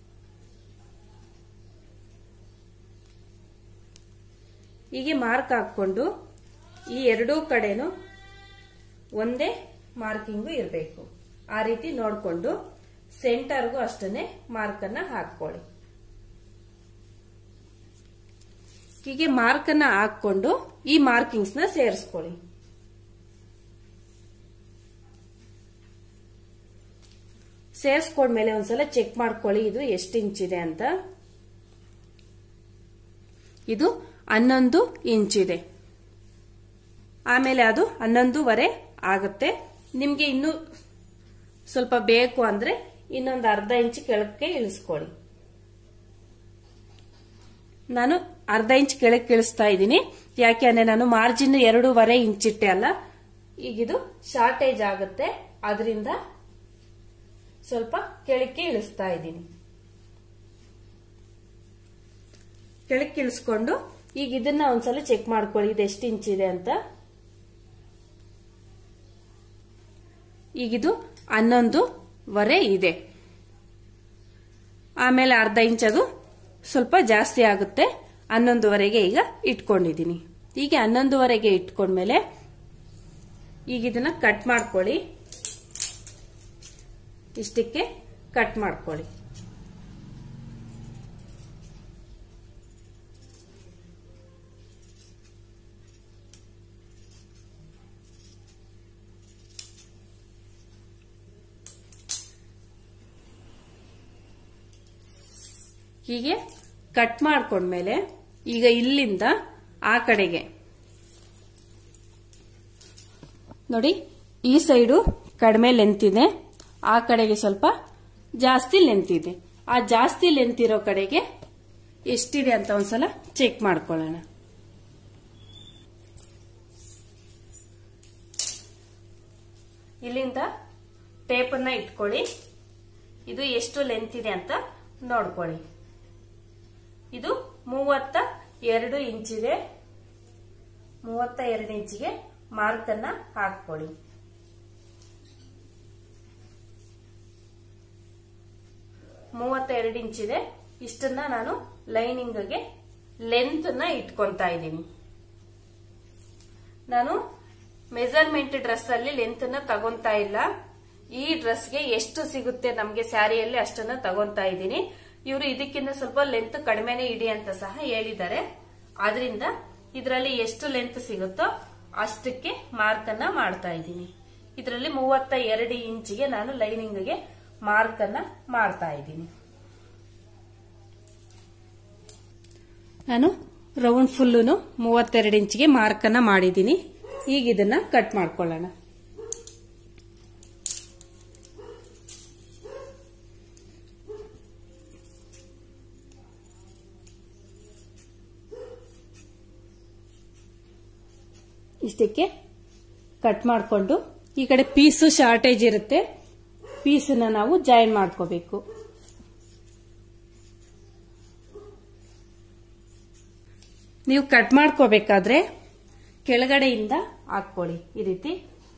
ಹೀಗೆ ಮಾರ್ಕ್ ಹಾಕೊಂಡು ಈ ಎರಡೂ ಕಡೆನು ಒಂದೇ ಮಾರ್ಕಿಂಗು ಇರಬೇಕು ಆ ರೀತಿ ನೋಡಿಕೊಂಡು ಸೆಂಟರ್ಗೂ ಅಷ್ಟನ್ನೇ ಮಾರ್ಕ್ ಅನ್ನ ಹಾಕೊಳ್ಳಿ ಹೀಗೆ ಮಾರ್ಕ್ ಅನ್ನ ಹಾಕೊಂಡು ಈ ಮಾರ್ಕಿಂಗ್ಸ್ ನ ಸೇರಿಸ್ಕೊಳ್ಳಿ ಸೇರಿಸ್ಕೊಂಡ್ಮೇಲೆ ಒಂದ್ಸಲ ಚೆಕ್ ಮಾಡ್ಕೊಳ್ಳಿ ಇದು ಎಷ್ಟು ಇಂಚ್ ಇದೆ ಅಂತ ಇದು ಹನ್ನೊಂದು ಇಂಚ್ ಇದೆ ಆಮೇಲೆ ಅದು ಹನ್ನೊಂದೂವರೆ ಆಗುತ್ತೆ ನಿಮ್ಗೆ ಇನ್ನು ಸ್ವಲ್ಪ ಬೇಕು ಅಂದ್ರೆ ಇನ್ನೊಂದು ಅರ್ಧ ಇಂಚ್ ಕೆಳಕ್ಕೆ ಇಳಿಸ್ಕೊಳ್ಳಿ ನಾನು ಅರ್ಧ ಇಂಚ್ ಕೆಳಕ್ಕೆ ಇಳಿಸ್ತಾ ಇದ್ದೀನಿ ಯಾಕೆ ಅಂದ್ರೆ ನಾನು ಮಾರ್ಜಿನ್ ಎರಡೂವರೆ ಇಂಚ್ ಇಟ್ಟೆ ಅಲ್ಲ ಈಗಿದು ಶಾರ್ಟೇಜ್ ಆಗುತ್ತೆ ಅದರಿಂದ ಸ್ವಲ್ಪ ಕೆಳಕ್ಕೆ ಇಳಿಸ್ತಾ ಇದ್ದೀನಿ ಕೆಳಕ್ಕೆ ಇಳಿಸ್ಕೊಂಡು ಈಗ ಇದನ್ನ ಒಂದ್ಸಲ ಚೆಕ್ ಮಾಡ್ಕೊಳ್ಳಿ ಇದು ಎಷ್ಟು ಇಂಚ್ ಇದೆ ಅಂತ ಈಗಿದು ಹನ್ನೊಂದು ವರೆ ಇದೆ ಆಮೇಲೆ ಅರ್ಧ ಇಂಚ್ ಅದು ಸ್ವಲ್ಪ ಜಾಸ್ತಿ ಆಗುತ್ತೆ ಹನ್ನೊಂದುವರೆಗೆ ಈಗ ಇಟ್ಕೊಂಡಿದ್ದೀನಿ ಹೀಗೆ ಹನ್ನೊಂದುವರೆಗೆ ಇಟ್ಕೊಂಡ್ಮೇಲೆ ಈಗ ಇದನ್ನ ಕಟ್ ಮಾಡ್ಕೊಳ್ಳಿ ಇಷ್ಟಕ್ಕೆ ಕಟ್ ಮಾಡ್ಕೊಳ್ಳಿ ಹೀಗೆ ಕಟ್ ಮಾಡ್ಕೊಂಡ್ಮೇಲೆ ಈಗ ಇಲ್ಲಿಂದ ಆ ಕಡೆಗೆ ನೋಡಿ ಈ ಸೈಡು ಕಡಿಮೆ ಲೆಂತ್ ಇದೆ ಆ ಕಡೆಗೆ ಸ್ವಲ್ಪ ಜಾಸ್ತಿ ಲೆಂತ್ ಇದೆ ಆ ಜಾಸ್ತಿ ಲೆಂತ್ ಇರೋ ಕಡೆಗೆ ಎಷ್ಟಿದೆ ಅಂತ ಒಂದ್ಸಲ ಚೆಕ್ ಮಾಡ್ಕೊಳ್ಳೋಣ ಇಲ್ಲಿಂದ ಟೇಪನ್ನ ಇಟ್ಕೊಳ್ಳಿ ಇದು ಎಷ್ಟು ಲೆಂತ್ ಇದೆ ಅಂತ ನೋಡ್ಕೊಳ್ಳಿ ಇದು ಮೂವತ್ತ ಎರಡು ಇಂಚಿದೆ ಮೂವತ್ತ ಎರಡು ಇಂಚಿಗೆ ಮಾರ್ಕ್ ಅನ್ನ ಹಾಕೊಳ್ಳಿ ಮೂವತ್ತ ಎರಡು ಇಂಚಿದೆ ಇಷ್ಟನ್ನ ನಾನು ಲೈನಿಂಗ್ಗೆ ಲೆಂತ್ ನ ಇಟ್ಕೊಂತಾ ಇದ್ದೀನಿ ನಾನು ಮೆಜರ್ಮೆಂಟ್ ಡ್ರೆಸ್ ಅಲ್ಲಿ ಲೆಂತ್ ನ ತಗೊಂತಾ ಇಲ್ಲ ಈ ಡ್ರೆಸ್ಗೆ ಎಷ್ಟು ಸಿಗುತ್ತೆ ನಮ್ಗೆ ಸ್ಯಾರಿಯಲ್ಲಿ ಅಷ್ಟನ್ನ ತಗೊಂತಾ ಇದ್ದೀನಿ ಇವರು ಇದಕ್ಕಿಂತ ಸ್ವಲ್ಪ ಲೆಂತ್ ಕಡಿಮೆನೆ ಇಡಿ ಅಂತ ಸಹ ಹೇಳಿದ್ದಾರೆ ಆದ್ರಿಂದ ಇದರಲ್ಲಿ ಎಷ್ಟು ಲೆಂತ್ ಸಿಗುತ್ತೋ ಅಷ್ಟಕ್ಕೆ ಮಾರ್ಕ್ ಅನ್ನ ಮಾಡ್ತಾ ಇದ್ದೀನಿ ಇದರಲ್ಲಿ ಮೂವತ್ತ ಎರಡು ಇಂಚಿಗೆ ನಾನು ಲೈನಿಂಗ್ಗೆ ಮಾರ್ಕ್ ಅನ್ನ ಮಾಡ್ತಾ ಇದ್ದೀನಿ ನಾನು ರೌಂಡ್ ಫುಲ್ಲು ಮೂವತ್ತೆರಡು ಇಂಚಿಗೆ ಮಾರ್ಕ್ ಅನ್ನ ಮಾಡಿದ್ದೀನಿ ಈಗ ಇದನ್ನ ಕಟ್ ಮಾಡ್ಕೊಳ್ಳೋಣ ಇಷ್ಟಕ್ಕೆ ಕಟ್ ಮಾಡಿಕೊಂಡು ಈ ಕಡೆ ಪೀಸು ಶಾರ್ಟೇಜ್ ಇರುತ್ತೆ ಪೀಸನ್ನ ನಾವು ಜಾಯಿನ್ ಮಾಡ್ಕೋಬೇಕು ನೀವು ಕಟ್ ಮಾಡ್ಕೋಬೇಕಾದ್ರೆ ಕೆಳಗಡೆಯಿಂದ ಹಾಕೊಳ್ಳಿ ಈ ರೀತಿ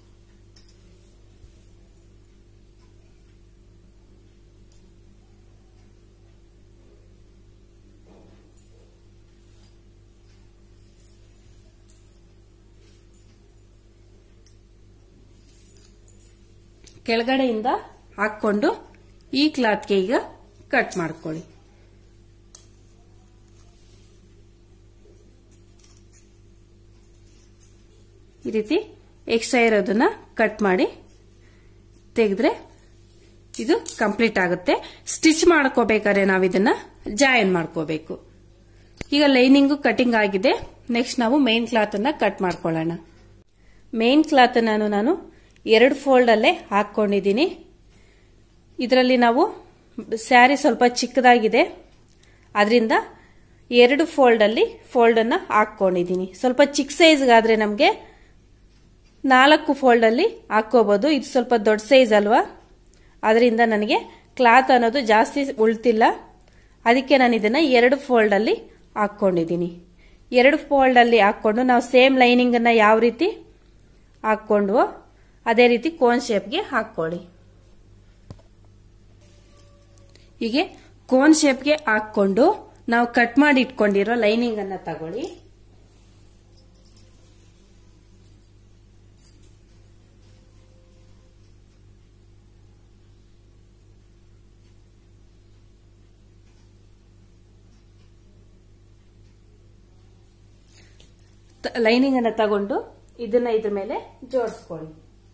ಕೆಳಗಡೆಯಿಂದ ಹಾಕೊಂಡು ಈ ಕ್ಲಾತ್ಗೆ ಈಗ ಕಟ್ ಮಾಡ್ಕೊಳ್ಳಿ ಈ ರೀತಿ ಎಕ್ಸ್ಟ್ರಾ ಇರೋದನ್ನ ಕಟ್ ಮಾಡಿ ತೆಗೆದ್ರೆ ಇದು ಕಂಪ್ಲೀಟ್ ಆಗುತ್ತೆ ಸ್ಟಿಚ್ ಮಾಡ್ಕೋಬೇಕಾದ್ರೆ ನಾವು ಇದನ್ನ ಜಾಯಿನ್ ಮಾಡ್ಕೋಬೇಕು ಈಗ ಲೈನಿಂಗು ಕಟಿಂಗ್ ಆಗಿದೆ ನೆಕ್ಸ್ಟ್ ನಾವು ಮೇನ್ ಕ್ಲಾತ್ ಅನ್ನ ಕಟ್ ಮಾಡ್ಕೊಳ್ಳೋಣ ಮೇನ್ ಕ್ಲಾತ್ ನಾನು ನಾನು ಎರಡು ಫೋಲ್ಡ್ ಅಲ್ಲೇ ಹಾಕೊಂಡಿದ್ದೀನಿ ಇದರಲ್ಲಿ ನಾವು ಸ್ಯಾರಿ ಸ್ವಲ್ಪ ಚಿಕ್ಕದಾಗಿದೆ ಅದರಿಂದ ಎರಡು ಫೋಲ್ಡ್ ಅಲ್ಲಿ ಫೋಲ್ಡ್ ಅನ್ನ ಹಾಕೊಂಡಿದ್ದೀನಿ ಸ್ವಲ್ಪ ಚಿಕ್ಕ ಸೈಜ್ಗಾದ್ರೆ ನಮಗೆ ನಾಲ್ಕು ಫೋಲ್ಡ್ ಅಲ್ಲಿ ಹಾಕೋಬಹುದು ಇದು ಸ್ವಲ್ಪ ದೊಡ್ಡ ಸೈಜ್ ಅಲ್ವಾ ಅದರಿಂದ ನನಗೆ ಕ್ಲಾತ್ ಅನ್ನೋದು ಜಾಸ್ತಿ ಉಳ್ತಿಲ್ಲ ಅದಕ್ಕೆ ನಾನು ಇದನ್ನ ಎರಡು ಫೋಲ್ಡ್ ಅಲ್ಲಿ ಹಾಕೊಂಡಿದ್ದೀನಿ ಎರಡು ಫೋಲ್ಡ್ ಅಲ್ಲಿ ಹಾಕೊಂಡು ನಾವು ಸೇಮ್ ಲೈನಿಂಗ್ ಅನ್ನ ಯಾವ ರೀತಿ ಹಾಕೊಂಡ್ವೋ ಅದೇ ರೀತಿ ಕೋನ್ ಶೇಪ್ಗೆ ಹಾಕೊಳ್ಳಿ ಹೀಗೆ ಕೋನ್ ಶೇಪ್ಗೆ ಹಾಕೊಂಡು ನಾವು ಕಟ್ ಮಾಡಿ ಇಟ್ಕೊಂಡಿರೋ ಲೈನಿಂಗ್ ಅನ್ನ ತಗೊಳ್ಳಿ ಲೈನಿಂಗ್ ಅನ್ನ ತಗೊಂಡು ಇದನ್ನ ಇದ್ರ ಮೇಲೆ ಜೋಡಿಸ್ಕೊಳ್ಳಿ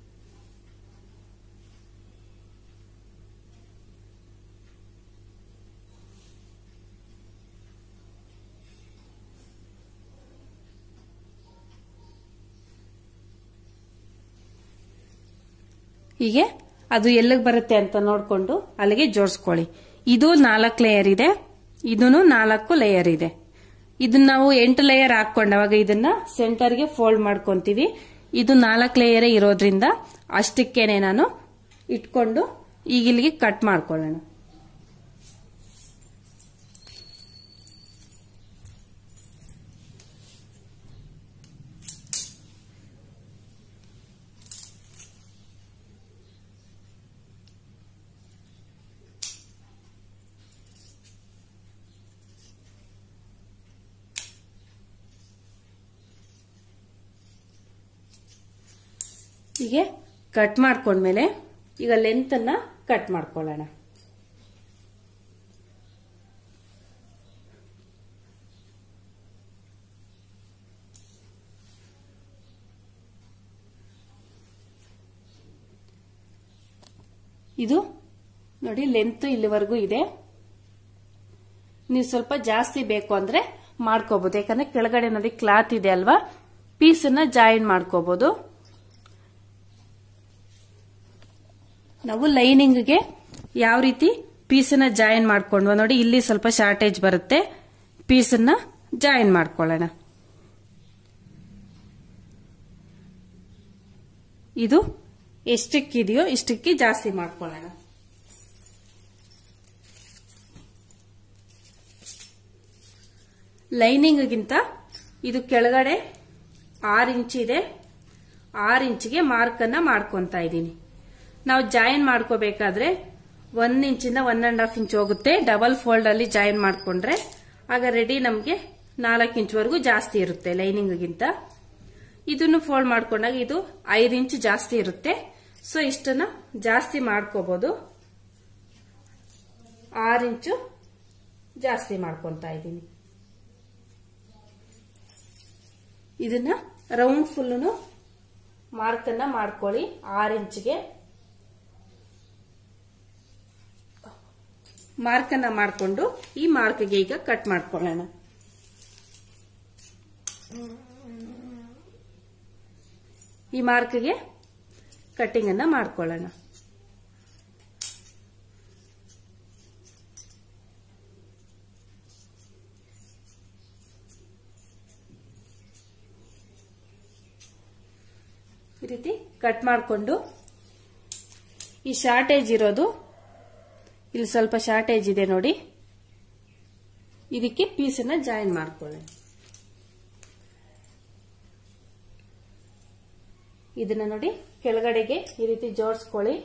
ಹೀಗೆ ಅದು ಎಲ್ಲಿಗೆ ಬರುತ್ತೆ ಅಂತ ನೋಡ್ಕೊಂಡು ಅಲ್ಲಿಗೆ ಜೋಡಿಸ್ಕೊಳ್ಳಿ ಇದು ನಾಲ್ಕು ಲೇಯರ್ ಇದೆ ಇದನ್ನು ನಾಲ್ಕು ಲೇಯರ್ ಇದೆ ಇದನ್ನ ನಾವು ಎಂಟು ಲೇಯರ್ ಹಾಕೊಂಡವಾಗ ಇದನ್ನ ಸೆಂಟರ್ಗೆ ಫೋಲ್ಡ್ ಮಾಡ್ಕೊಂತೀವಿ ಇದು ನಾಲ್ಕು ಲೇಯರೇ ಇರೋದ್ರಿಂದ ಅಷ್ಟಕ್ಕೇನೆ ನಾನು ಇಟ್ಕೊಂಡು ಈಗ ಇಲ್ಲಿಗೆ ಕಟ್ ಮಾಡ್ಕೊಳ್ಳೋಣ ಹೀಗೆ ಕಟ್ ಮಾಡ್ಕೊಂಡ್ಮೇಲೆ ಈಗ ಲೆಂತ್ ಅನ್ನ ಕಟ್ ಮಾಡ್ಕೊಳ್ಳೋಣ ಇದು ನೋಡಿ ಲೆಂತ್ ಇಲ್ಲಿವರೆಗೂ ಇದೆ ನೀವು ಸ್ವಲ್ಪ ಜಾಸ್ತಿ ಬೇಕು ಅಂದ್ರೆ ಮಾಡ್ಕೋಬಹುದು ಯಾಕಂದ್ರೆ ಕೆಳಗಡೆ ನೋಡಿ ಕ್ಲಾತ್ ಇದೆ ಅಲ್ವಾ ಪೀಸ್ ಅನ್ನ ಜಾಯಿನ್ ಮಾಡ್ಕೋಬಹುದು ನಾವು ಲೈನಿಂಗ್ಗೆ ಯಾವ ರೀತಿ ಪೀಸನ್ನ ಜಾಯಿನ್ ಮಾಡ್ಕೊಂಡ್ವ ನೋಡಿ ಇಲ್ಲಿ ಸ್ವಲ್ಪ ಶಾರ್ಟೇಜ್ ಬರುತ್ತೆ ಪೀಸನ್ನ ಜಾಯಿನ್ ಮಾಡ್ಕೊಳ್ಳೋಣ ಇದು ಎಷ್ಟಕ್ಕಿದೆಯೋ ಇಷ್ಟಕ್ಕೆ ಜಾಸ್ತಿ ಮಾಡ್ಕೊಳ್ಳೋಣ ಲೈನಿಂಗ್ಗಿಂತ ಇದು ಕೆಳಗಡೆ ಆರು ಇಂಚ್ ಇದೆ ಆರು ಇಂಚಿಗೆ ಮಾರ್ಕನ್ನ ಮಾಡ್ಕೊತಾ ಇದ್ದೀನಿ ನಾವು ಜಾಯಿನ್ ಮಾಡ್ಕೋಬೇಕಾದ್ರೆ ಒನ್ ಇಂಚಿಂದ ಒನ್ ಅಂಡ್ ಹಾಫ್ ಇಂಚ್ ಹೋಗುತ್ತೆ ಡಬಲ್ ಫೋಲ್ಡ್ ಅಲ್ಲಿ ಜಾಯಿನ್ ಮಾಡ್ಕೊಂಡ್ರೆ ಆಗ ರೆಡಿ ನಮಗೆ ನಾಲ್ಕು ಇಂಚ್ವರೆಗೂ ಜಾಸ್ತಿ ಇರುತ್ತೆ ಲೈನಿಂಗ್ಗಿಂತ ಇದನ್ನು ಫೋಲ್ಡ್ ಮಾಡ್ಕೊಂಡಾಗ ಇದು ಐದು ಇಂಚ್ ಜಾಸ್ತಿ ಇರುತ್ತೆ ಸೊ ಇಷ್ಟನ್ನ ಜಾಸ್ತಿ ಮಾಡ್ಕೋಬಹುದು ಆರು ಇಂಚು ಜಾಸ್ತಿ ಮಾಡ್ಕೊಂತಾ ಇದ್ದೀನಿ ಇದನ್ನ ರೌಂಡ್ ಫುಲ್ಲು ಮಾರ್ಕನ್ನ ಮಾಡ್ಕೊಳ್ಳಿ ಆರು ಇಂಚ್ಗೆ ಮಾರ್ಕನ್ನ ಮಾಡಿಕೊಂಡು ಈ ಮಾರ್ಕ್ಗೆ ಈಗ ಕಟ್ ಮಾಡ್ಕೊಳ್ಳೋಣ ಈ ಮಾರ್ಕ್ಗೆ ಕಟ್ಟಿಂಗ್ ಅನ್ನ ಮಾಡ್ಕೊಳ್ಳೋಣ ಈ ರೀತಿ ಕಟ್ ಮಾಡಿಕೊಂಡು ಈ ಶಾರ್ಟೇಜ್ ಇರೋದು ಇಲ್ಲಿ ಸ್ವಲ್ಪ ಶಾರ್ಟೇಜ್ ಇದೆ ನೋಡಿ ಇದಕ್ಕೆ ಪೀಸನ್ನ ಜಾಯಿನ್ ಮಾಡ್ಕೊಳ್ಳಿ ಇದನ್ನ ನೋಡಿ ಕೆಳಗಡೆಗೆ ಈ ರೀತಿ ಜೋಡಿಸ್ಕೊಳ್ಳಿ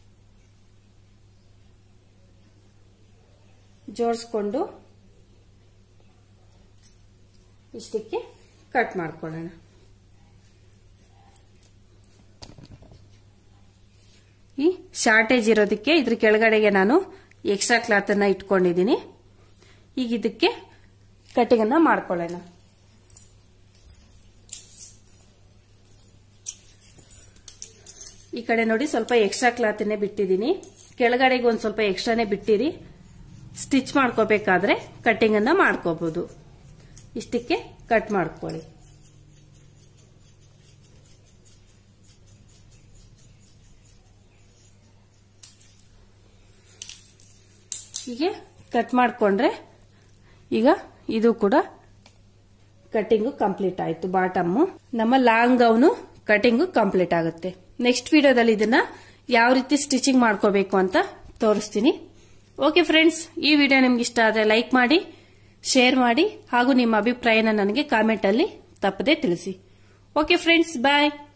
ಜೋಡಿಸ್ಕೊಂಡು ಇಷ್ಟಕ್ಕೆ ಕಟ್ ಮಾಡ್ಕೊಳ್ಳೋಣ ಈ ಶಾರ್ಟೇಜ್ ಇರೋದಕ್ಕೆ ಇದ್ರ ಕೆಳಗಡೆಗೆ ನಾನು ಎಕ್ಸ್ಟ್ರಾ ಕ್ಲಾತ್ ಅನ್ನ ಇಟ್ಕೊಂಡಿದ್ದೀನಿ ಈಗ ಇದಕ್ಕೆ ಕಟಿಂಗ್ ಅನ್ನ ಮಾಡ್ಕೊಳ್ಳೋಣ ಈ ಕಡೆ ನೋಡಿ ಸ್ವಲ್ಪ ಎಕ್ಸ್ಟ್ರಾ ಕ್ಲಾತ್ನೇ ಬಿಟ್ಟಿದ್ದೀನಿ ಕೆಳಗಡೆಗೆ ಒಂದ್ ಸ್ವಲ್ಪ ಎಕ್ಸ್ಟ್ರಾನೇ ಬಿಟ್ಟಿರಿ ಸ್ಟಿಚ್ ಮಾಡ್ಕೋಬೇಕಾದ್ರೆ ಕಟಿಂಗ್ ಅನ್ನ ಮಾಡ್ಕೋಬಹುದು ಇಷ್ಟಕ್ಕೆ ಕಟ್ ಮಾಡ್ಕೊಳ್ಳಿ ಹೀಗೆ ಕಟ್ ಮಾಡಿಕೊಂಡ್ರೆ ಈಗ ಇದು ಕೂಡ ಕಟಿಂಗು ಕಂಪ್ಲೀಟ್ ಆಯ್ತು ಬಾಟಮ್ಮು ನಮ್ಮ ಲಾಂಗ್ ಗೌನು ಕಟಿಂಗು ಕಂಪ್ಲೀಟ್ ಆಗುತ್ತೆ ನೆಕ್ಸ್ಟ್ ವಿಡಿಯೋದಲ್ಲಿ ಇದನ್ನ ಯಾವ ರೀತಿ ಸ್ಟಿಚಿಂಗ್ ಮಾಡ್ಕೋಬೇಕು ಅಂತ ತೋರಿಸ್ತೀನಿ ಓಕೆ ಫ್ರೆಂಡ್ಸ್ ಈ ವಿಡಿಯೋ ನಿಮ್ಗೆ ಇಷ್ಟ ಆದರೆ ಲೈಕ್ ಮಾಡಿ ಶೇರ್ ಮಾಡಿ ಹಾಗೂ ನಿಮ್ಮ ಅಭಿಪ್ರಾಯನ ನನಗೆ ಕಾಮೆಂಟ್ ಅಲ್ಲಿ ತಪ್ಪದೆ ತಿಳಿಸಿ ಓಕೆ ಫ್ರೆಂಡ್ಸ್ ಬಾಯ್